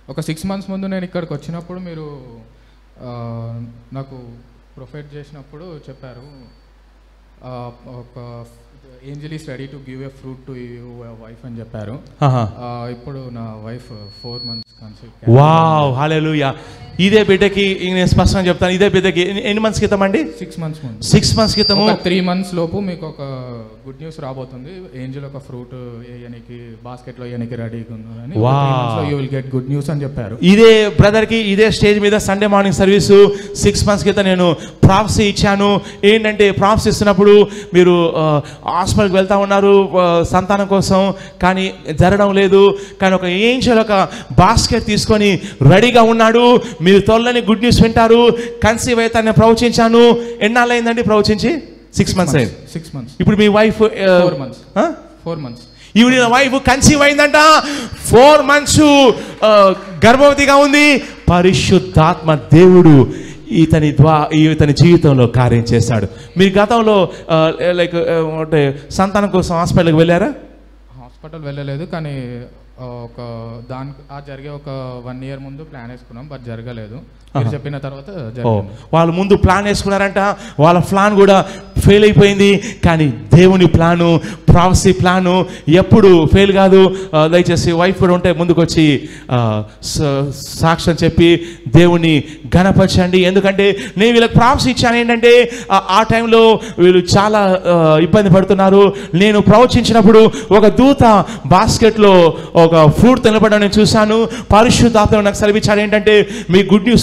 ఒక six months ముందు నేను ఇక్కడికి వచ్చినప్పుడు మీరు ఆ, నాకు ప్రొఫైట్ చేసినప్పుడు చెప్పారు ఆ, ఒక angel is ready to give a fruit to you wife అని చెప్పారు ఆహా. ఆ, ఇప్పుడు నా wife four months conceive wow hallelujah ఇదే బిడ్డకి నేను స్పష్టంగా చెప్తాను ఇదే బిడ్డకి ఎన్ని- ఎన్ని మంత్స్ క్రితం అండి సిక్స్ మంత్స్ ముందు సిక్స్ మంత్స్ క్రితము ఒక త్రీ మంత్స్ లోపు మీకు ఒక గుడ్ న్యూస్ రాబోతుంది ఏంజల్ ఒక ఫ్రూట్ వేయనికి బాస్కెట్ లో వేయనికి రెడీగా ఉందని Wow. You will get good news అని చెప్పారు ఇదే బ్రదర్కి ఇదే స్టేజ్ మీద Sunday morning service six months క్రితం నేను ప్రాప్సీ ఇచ్చాను ఏంటంటే ప్రాప్స్ ఇస్తున్నప్పుడు మీరు ఆ, హాస్పిటల్కి వెళ్తా ఉన్నారు ఆ, సంతానం కోసం కానీ జరగడం లేదు కానీ ఒక ఏంజల్ ఒక బాస్కెట్ తీసుకొని రెడీగా ఉన్నాడు మీరు తొలని గుడ్ న్యూస్ వింటారు కన్సీవ్ అయితే నేను ప్రవచించాను ఎన్నాళ్ళైందండి ప్రవచించి సిక్స్ మంత్స్ అయింది సిక్స్ మంత్స్ ఇప్పుడు మీ wife four months four months ఈవిడ వైఫ్ కన్సీవ్ అయిందంట ఫోర్ మంత్స్ గర్భవతిగా ఉంది పరిశుద్ధాత్మ దేవుడు ఇతని ద్వా ఇతని జీవితంలో కార్యం చేశాడు మీరు గతంలో లైక్ అంటే సంతానం కోసం హాస్పిటల్కి వెళ్ళారా హాస్పిటల్ వెళ్ళలేదు కానీ ఆ, ఒక దాని ఆ జరిగే ఒక వన్ ఇయర్ ముందు ప్లాన్ వేసుకున్నాం బట్ జరగలేదు మీరు ఆహా. చెప్పిన తర్వాత ఓ జరిగింది వాళ్ళు ముందు ప్లాన్ వేసుకున్నారంట వాళ్ళ ప్లాన్ కూడా ఫెయిల్ అయిపోయింది కానీ దేవుని ప్లాను ప్రావసీ ప్లాను ఎప్పుడు ఫెయిల్ కాదు ఆ, దయచేసి వైఫ్ కూడా ఉంటే ముందుకు వచ్చి ఆ, స- సాక్ష్యం చెప్పి దేవుని గణపరచండి ఎందుకంటే నేను వీళ్ళకి ప్రాప్స్ ఇచ్చాను ఏంటంటే ఆ- ఆ టైంలో వీళ్ళు చాలా ఆ, ఇబ్బంది పడుతున్నారు నేను ప్రవచించినప్పుడు ఒక దూత బాస్కెట్లో ఒక ఫ్రూట్ తినబడడం నేను చూశాను పరిశుద్ధాత్మ నాకు సెలవిచ్చాడు ఏంటంటే మీ గుడ్ న్యూస్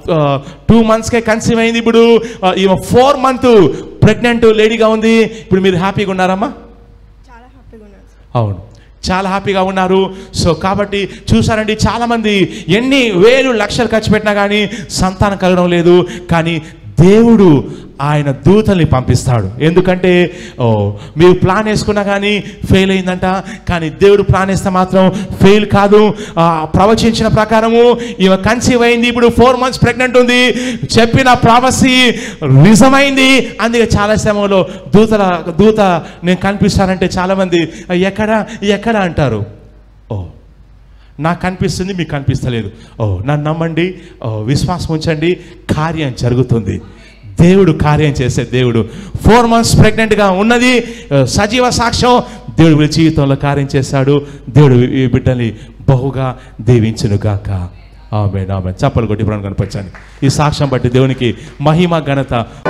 టూ మంత్స్కే కన్సీవ్ అయింది ఇప్పుడు ఈమె ఫోర్ మంత్ ప్రెగ్నెంట్ లేడీగా ఉంది ఇప్పుడు మీరు హ్యాపీగా ఉన్నారమ్మా చాలా హ్యాపీగా ఉన్నాను సార్ అవును చాలా హ్యాపీగా ఉన్నారు సో కాబట్టి చూసారండి చాలామంది ఎన్ని వేలు లక్షలు ఖర్చు పెట్టినా కానీ సంతానం కలగడం లేదు కానీ దేవుడు ఆయన దూతల్ని పంపిస్తాడు ఎందుకంటే ఓ మీరు ప్లాన్ వేసుకున్నా కానీ ఫెయిల్ అయిందంట కానీ దేవుడు ప్లాన్ వేస్తే మాత్రం ఫెయిల్ కాదు ఆ, ప్రవచించిన ప్రకారము ఈమె కన్సీవ్ అయింది ఇప్పుడు ఫోర్ మంత్స్ ప్రెగ్నెంట్ ఉంది చెప్పిన ప్రావసీ నిజమైంది అందుకే చాలా శ్రమంలో దూతల దూత నేను కనిపిస్తానంటే చాలామంది ఎక్కడ ఎక్కడ అంటారు ఓ నాకు కనిపిస్తుంది మీకు కనిపిస్తలేదు ఓ నన్ను నమ్మండి ఓ విశ్వాసం ఉంచండి కార్యం జరుగుతుంది దేవుడు కార్యం చేసే దేవుడు ఫోర్ మంత్స్ ప్రెగ్నెంట్గా ఉన్నది ఆ, సజీవ సాక్ష్యం దేవుడు వీళ్ళ జీవితంలో కార్యం చేశాడు దేవుడు ఈ బిడ్డని బహుగా దీవించును గాక ఆమె ఆమె చప్పలు కొట్టి ఇప్పుడు కనిపించండి ఈ సాక్ష్యం బట్టి దేవునికి మహిమ ఘనత